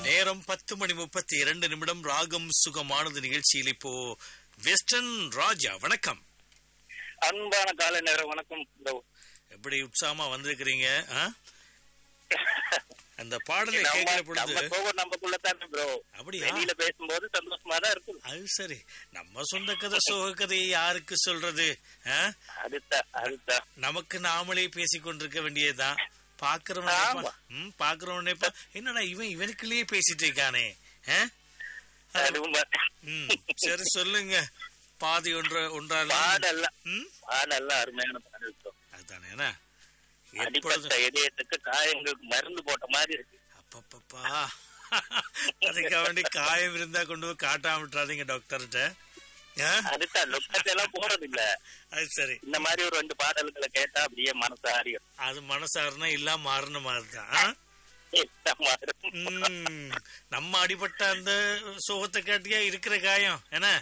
நேரம் பத்து மணி முப்பத்தி இரண்டு நிமிடம் ராகம் சுகமானது நிகழ்ச்சியில் இப்போ வெஸ்டர்ன் ராஜா வணக்கம் அன்பான காலை நேரம் வணக்கம் bro. எப்படி உற்சாகமா வந்திருக்கிறீங்க ஆ? அந்த பாடலை நம்ம கேட்கிற நம்ம பொழுது கோபம் நமக்குள்ள தானே ப்ரோ அப்படியா வெளியில பேசும்போது சந்தோஷமா தான் இருக்கும் அது சரி நம்ம சொந்த கதை சோக கதையை யாருக்கு சொல்றது ஆ? அதுதான் அதுதான் நமக்கு நாமளே பேசிக் கொண்டிருக்க வேண்டியதுதான் பாக்குறவன் ஆமா. நினைப்பான், ம் பாக்குறவன் நினைப்பான், என்னடா இவன் இவனுக்குள்ளேயே பேசிட்டு இருக்கானே ஆ? அது உண்மை. ம், சரி சொல்லுங்க பாதி ஒன்ற ஒன்றால பாடெல்லாம் ம் பாடெல்லாம் அருமையான பாடல் bro. அதுதானே என்ன? எப்பொழுதும் அடிப்பட்ட இதயத்துக்கு காயங்களுக்கு மருந்து போட்ட மாதிரி இருக்கு அப்பப்பப்பா அதுக்காக வேண்டி காயம் இருந்தா கொண்டு போய் காட்டாம விட்டுறாதீங்க டாக்டர்கிட்ட ஆ? அதுதான் லொக்கத்தை எல்லாம் போறது இல்ல அது சரி இந்த மாதிரி ஒரு ரெண்டு பாடல்களை கேட்டா அப்படியே மனசு ஆரியம் அது மனசாருனா இல்லாம மாறின மாதிரி தான் ஆ? ம், நம்ம அடிபட்ட அந்த சோகத்தை காட்டியா இருக்கிற காயம் என்ன